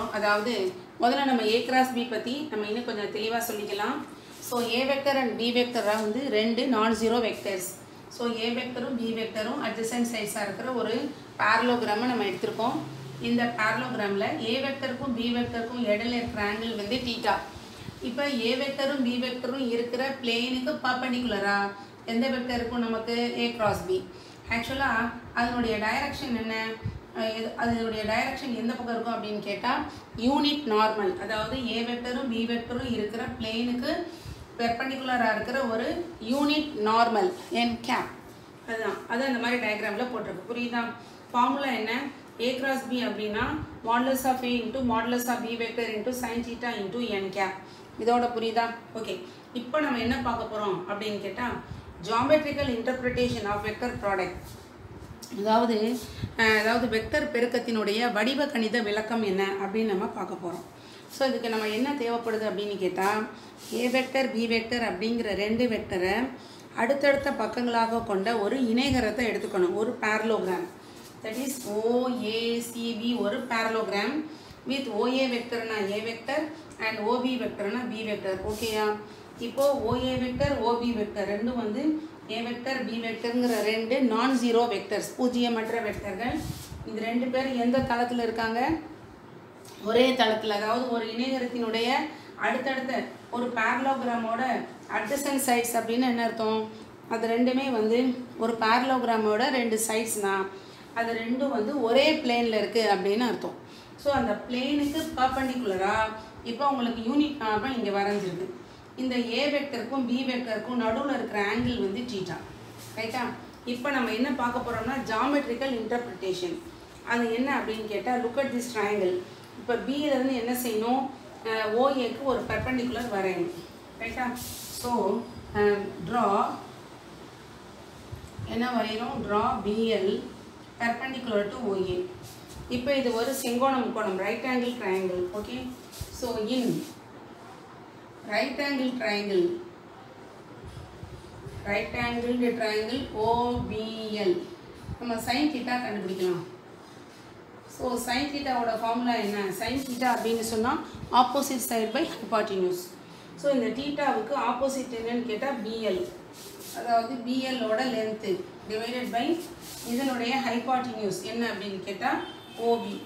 போகிறோம் அதாவது முதல்ல நம்ம ஏ கிராஸ் பி பற்றி நம்ம இன்னும் கொஞ்சம் தெளிவாக சொல்லிக்கலாம் so A vector and B வெக்டராக வந்து ரெண்டு non zero vectors so A வெக்டரும் பி வெக்டரும் அட்ஜசன்ட் சைஸாக இருக்கிற ஒரு பேரலோகிராமை நம்ம எடுத்திருக்கோம் இந்த பேரலோகிராமில் ஏ வெக்டருக்கும் பி வெக்டருக்கும் இடையில இருக்கிற ஆங்கிள் வந்து டீட்டா இப்போ ஏ வெக்டரும் பி வெக்டரும் இருக்கிற பிளேனுக்கு பர்பண்டிகுலரா எந்த வெக்டர் இருக்கும் நமக்கு ஏ கிராஸ் பி ஆக்சுவலாக அதனுடைய டைரக்ஷன் என்ன அஹ் எது- அதனுடைய டைரக்ஷன் எந்த பக்கம் இருக்கும் அப்படின்னு கேட்டால் யூனிட் நார்மல் அதாவது ஏ வெக்டரும் பி வெக்டரும் இருக்கிற பிளேனுக்கு பெர்பண்டிகுலராக இருக்கிற ஒரு யூனிட் நார்மல் என் கேப் அதுதான் அது அந்த மாதிரி டயக்ராமில் போட்டிருக்கு புரியுதா ஃபார்முலா என்ன ஏ கிராஸ் பி அப்படின்னா modulus of A into modulus of B vector into sine theta into N cap இதோட புரியுதா ஓகே இப்போ நம்ம என்ன பார்க்க போகிறோம் அப்படின்னு கேட்டால் geometrical interpretation of vector product அதாவது அஹ், அதாவது வெக்டர் பெருக்கத்தினுடைய வடிவ கணித விளக்கம் என்ன அப்படின்னு நம்ம பார்க்க போகிறோம் ஸோ இதுக்கு நம்ம என்ன தேவைப்படுது அப்படின்னு கேட்டால் ஏ வெக்டர் பி வெக்டர் அப்படிங்கிற ரெண்டு வெக்டரை அடுத்தடுத்த பக்கங்களாக கொண்ட ஒரு இணைகரத்தை எடுத்துக்கணும் ஒரு பேரலோகிராம் தட் இஸ் ஓஏசிபி ஒரு பேரலோகிராம் வித் ஓஏ வெக்டர்னா ஏ வெக்டர் அண்ட் ஓபி வெக்டர்னா பி வெக்டர் ஓகேயா இப்போ ஓஏ வெக்டர் ஓபி வெக்டர் ரெண்டும் வந்து ஏ வெக்டர் பி வெக்டருங்கிற ரெண்டு நான் ஜீரோ வெக்டர்ஸ் பூஜ்ஜியமற்ற வெக்டர்கள் இது ரெண்டு பேர் எந்த தளத்தில் இருக்காங்க ஒரே தளத்தில் அதாவது ஒரு இணையகரத்தினுடைய அடுத்தடுத்த ஒரு பேரலோகிராமோட அட்ஜசன் சைட்ஸ் அப்படின்னு என்ன அர்த்தம் அது ரெண்டுமே வந்து ஒரு பேரலோகிராமோட ரெண்டு சைட்ஸ்னா அது ரெண்டும் வந்து ஒரே பிளேனில் இருக்குது அப்படின்னு அர்த்தம் ஸோ அந்த பிளேனுக்கு பர்பண்டிகுலராக இப்போ உங்களுக்கு யூனிட் நார்மல் இங்கே வரைஞ்சிருக்கு இந்த ஏ வெக்டருக்கும் பி வெக்டருக்கும் நடுவில் இருக்கிற ஆங்கிள் வந்து டீட்டா ரைட்டா இப்போ நம்ம என்ன பார்க்க போகிறோம்னா ஜாமெட்ரிக்கல் இன்டர்பிரிட்டேஷன் அது என்ன அப்படின்னு கேட்டால் லுக் அட் திஸ் ட்ரையாங்கிள் இப்போ பியிலேருந்து என்ன செய்யணும் ஓஏக்கு ஒரு பெர்பெண்டிகுலர் வரையணும் ரைட்டா ஸோ ட்ரா என்ன வரைகிறோம் draw PL perpendicular to OA இப்போ இது ஒரு செங்கோண முக்கோணம் right angle triangle okay so in right angle triangle right angle triangle OPL நம்ம சைன் தீட்டா கண்டுபிடிக்கலாம் ஸோ சைன் தீட்டாவோட ஃபார்முலா என்ன சைன் தீட்டா அப்படின்னு சொன்னால் opposite side by hypotenuse so இந்த தீட்டாவுக்கு ஆப்போசிட் என்னன்னு கேட்டால் பிஎல் அதாவது பிஎல்லோட லென்த்து டிவைடட் பை இதனுடைய ஹைபாட்டினியூஸ் என்ன அப்படின்னு கேட்டால் ஓபி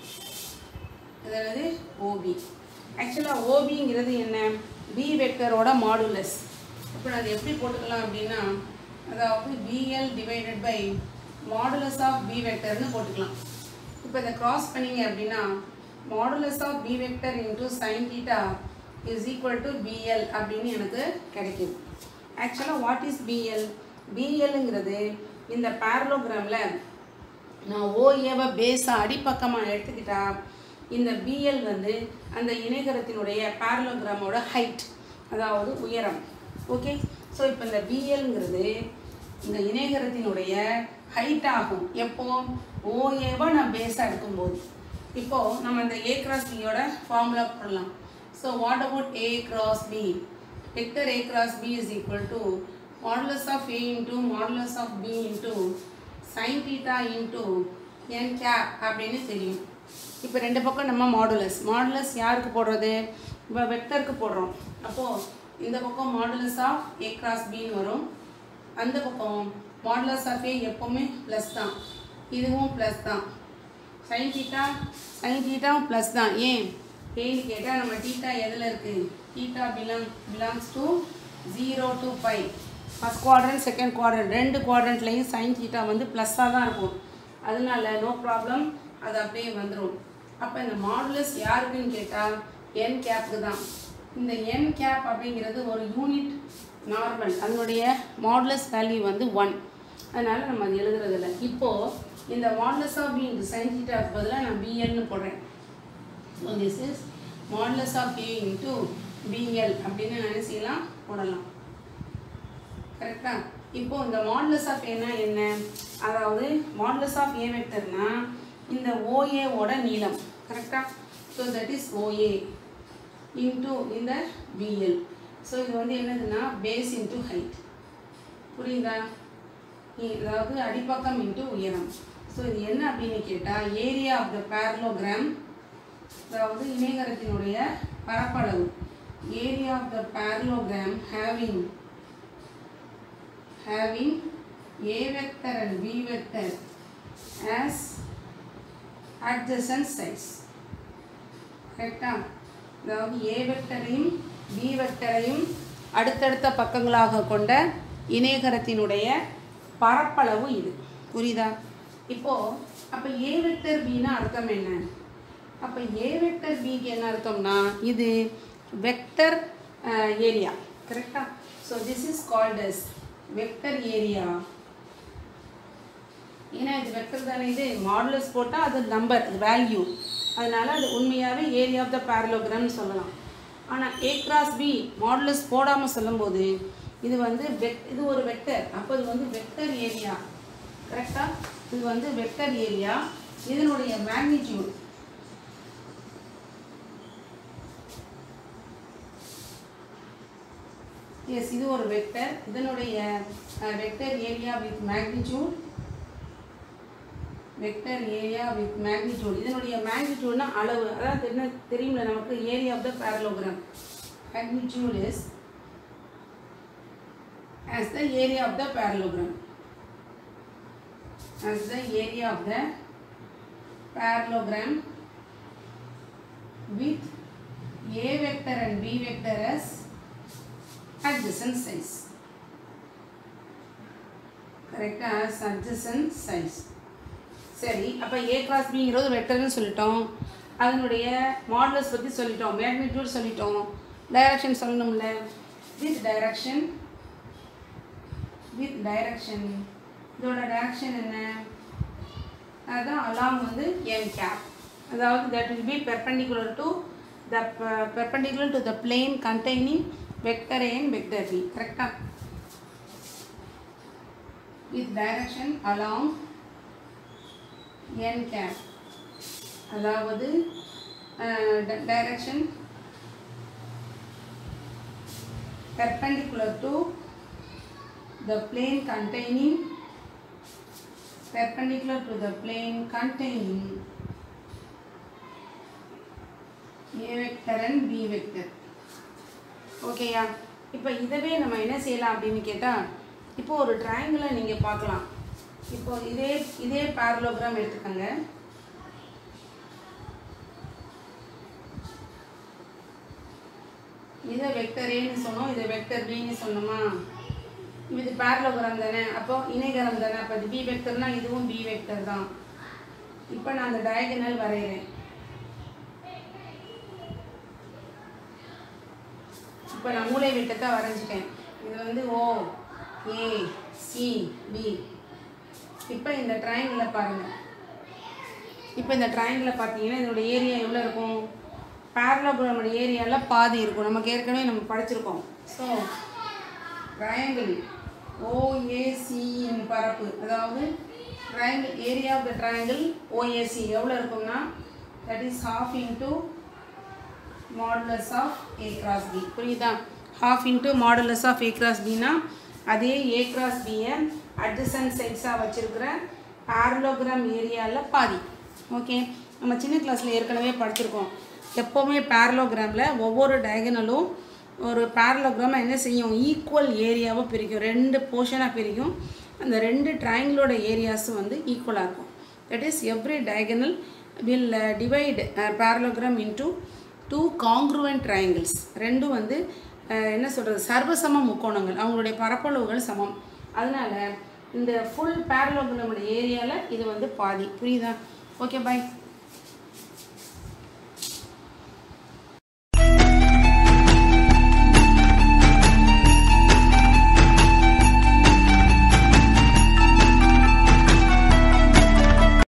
அதாவது ஓபி ஆக்சுவலாக ஓபிங்கிறது என்ன பி வெக்டரோட மாடுலஸ் இப்போ அது எப்படி போட்டுக்கலாம் அப்படின்னா அதாவது PL divided by modulus of B வெக்டர்னு போட்டுக்கலாம் இப்போ இதை கிராஸ் பண்ணீங்க அப்படின்னா modulus of B vector into sine theta is equal to PL அப்படின்னு எனக்கு கிடைக்குது ஆக்சுவலாக வாட் இஸ் பிஎல் பிஎல்ங்கிறது இந்த பேரலோகிராமில் நான் ஓஏவை பேஸாக அடிப்பக்கமாக எடுத்துக்கிட்டா இந்த பிஎல் வந்து அந்த இணைகரத்தினுடைய பேரலோகிராமோட ஹைட் அதாவது உயரம் ஓகே ஸோ இப்போ இந்த பிஎல்ங்கிறது இந்த இணைகரத்தினுடைய ஹைட் ஆகும் எப்போ ஓஏவை நான் பேஸாக எடுக்கும்போது இப்போது நம்ம இந்த ஏ கிராஸ் பியோட ஃபார்முலா போடலாம் so what about A cross B vector A cross B is equal to modulus of A into modulus of B into sine theta into N cap அப்படின்னு தெரியும் இப்போ ரெண்டு பக்கம் நம்ம மாடுலஸ் மாடுலஸ் யாருக்கு போடுறது இப்போ வெக்டருக்கு போடுறோம் அப்போது இந்த பக்கம் மாடுலஸ் ஆஃப் ஏ கிராஸ் பின்னு வரும் அந்த பக்கம் மாடுலஸ் ஆஃப் ஏ எப்போவுமே ப்ளஸ் தான் இதுவும் ப்ளஸ் தான் சைன் தீட்டா சைன் தீட்டாவும் ப்ளஸ் தான் ஏன் ஏன்னு கேட்டால் நம்ம தீட்டா எதில் இருக்குது theta belong belongs to zero to five first quadrant second quadrant ரெண்டு குவாட்ரண்ட்லேயும் சைன் தீட்டா வந்து ப்ளஸ்ஸாக தான் இருக்கும் அதனால நோ ப்ராப்ளம் அது அப்படியே வந்துடும் அப்போ இந்த மாடுலஸ் யாருக்குன்னு கேட்டால் என் கேப்புக்கு தான் இந்த என் கேப் அப்படிங்கிறது ஒரு யூனிட் நார்மல் அதனுடைய மாடுலஸ் வேல்யூ வந்து ஒன் அதனால் நம்ம அது எழுதுறதில்ல இப்போது இந்த modulus of B into sine தீட்டாவுக்கு பதிலாக நான் பிஎல்னு போடுறேன் so this is modulus of A into PL அப்படின்னு நினைச்சிக்கலாம் போடலாம் கரெக்டா இப்போ இந்த மாடுலஸ் ஆஃப் ஏனா என்ன அதாவது மாடுலஸ் ஆஃப் ஏ வெக்டர்னா இந்த ஓஏவோட நீளம் கரெக்டா so that is OA into இந்த பிஎல் ஸோ இது வந்து என்னதுன்னா பேஸ் இன்ட்டு ஹைட் புரியுதா இ- அதாவது அடிப்பக்கம் இன்ட்டு உயரம் ஸோ இது என்ன அப்படின்னு கேட்டால் ஏரியா ஆஃப் த பேரலோகிராம் அதாவது இணைகரத்தினுடைய பரப்பளவு area of the parallelogram having having a vector and b vector as adjacent sides கரெக்டா அதாவது ஏ வெக்டரையும் பி வெக்டரையும் அடுத்தடுத்த பக்கங்களாக கொண்ட இணையகரத்தினுடைய பரப்பளவு இது புரியுதா இப்போ அப்போ ஏ வெக்டர் பின்னா அர்த்தம் என்ன அப்போ ஏ வெக்டர் பிக்கு என்ன அர்த்தம்னா இது வெக்டர் ஏரியா கரெக்டா so this is called as vector area ஏன்னா இது வெக்டர் தானே இது மாடுலஸ் போட்டால் அது நம்பர் அது வேல்யூ அதனால அது உண்மையாகவே ஏரியா ஆஃப் த பேரலோகிராம்னு சொல்லலாம் ஆனால் ஏ கிராஸ் பி மாடுலஸ் போடாமல் சொல்லும்போது இது வந்து வெக் இது ஒரு வெக்டர் அப்போ இது வந்து வெக்டர் ஏரியா கரெக்டாக இது வந்து வெக்டர் ஏரியா இதனுடைய மேக்னிடியூட் எஸ் இது ஒரு வெக்டர் இதனுடைய vector area with magnitude vector area with magnitude இதனுடைய மேக்னிடியூட்னா அளவு அதாவது என்ன தெரியும்ல நமக்கு area of the parallelogram magnitude is as the area of the parallelogram as the area of the parallelogram with a vector and b vector as adjacent sides கரெக்டா as adjacent sides சரி அப்போ ஏ கிராஸ் பிங்கிறது வெக்டர்னு சொல்லிட்டோம் அதனுடைய modulus பற்றி சொல்லிட்டோம் magnitude சொல்லிட்டோம் direction சொல்லணும்ல வித் டைரக்ஷன் வித் டைரக்ஷன் இதோட டைரக்ஷன் என்ன அதுதான் அலாங் வந்து என் கேப் அதாவது that will be perpendicular to the perpendicular to the plane containing vector a and vector b கரெக்டாக with direction along n cap அதாவது direction perpendicular to the plane containing perpendicular to the plane containing a vector and b vector ஓகேயா இப்போ இதவே நம்ம என்ன செய்யலாம் அப்படின்னு கேட்டால் இப்போ ஒரு ட்ரையாங்கிளை நீங்கள் பார்க்கலாம் இப்போ இதே இதே பேரலோகிராம் எடுத்துக்கோங்க இதை வெக்டர் ஏன்னு சொன்னோம் இதை வெக்டர் பின்னு சொன்னோமா இது பேரலோகிராம் தானே அப்போ இணைகரம் தானே அப்போ இது பி வெக்டர்னா இதுவும் பி வெக்டர் தான் இப்போ நான் அந்த டயகனல் வரைகிறேன் இப்போ நான் மூளை விட்டத்தை வரைஞ்சிட்டேன் இது வந்து ஓ ஏ சி பி இப்போ இந்த ட்ரையாங்கிளை பாருங்கள் இப்போ இந்த ட்ரையாங்கிளை பார்த்தீங்கன்னா இதோட ஏரியா எவ்வளோ இருக்கும் பேரலோகிராமோட ஏரியாவில் பாதி இருக்கும் நமக்கு ஏற்கனவே நம்ம படிச்சிருக்கோம் ஸோ ட்ரையாங்கிள் ஓஏசியின் பரப்பு அதாவது triangle area of the triangle OAC எவ்வளோ இருக்கும்னா that is half into modulus of A cross b புரியுதா half into modulus of A cross பின்னா அதே ஏ கிராஸ் பியை அட்ஜசன்ட் சைட்ஸாக வச்சுருக்கிற பேரலோகிராம் ஏரியாவில் பாதி ஓகே நம்ம சின்ன கிளாஸில் ஏற்கனவே படிச்சிருக்கோம் எப்போவுமே பேரலோகிராமில் ஒவ்வொரு டயகனலும் ஒரு பேரலோகிராமை என்ன செய்யும் ஈக்குவல் ஏரியாவை பிரிக்கும் ரெண்டு போர்ஷனாக பிரிக்கும் அந்த ரெண்டு ட்ரையாங்கிளோட ஏரியாஸும் வந்து ஈக்குவலாக இருக்கும் that is every diagonal will divide parallelogram into two congruent triangles ரெண்டும் வந்து அஹ், என்ன சொல்கிறது சர்வசம முக்கோணங்கள் அவங்களுடைய பரப்பளவுகள் சமம் அதனால் இந்த ஃபுல் பேரலோகிராமோட ஏரியாவில் இது வந்து பாதி புரியுதா ஓகே பாய்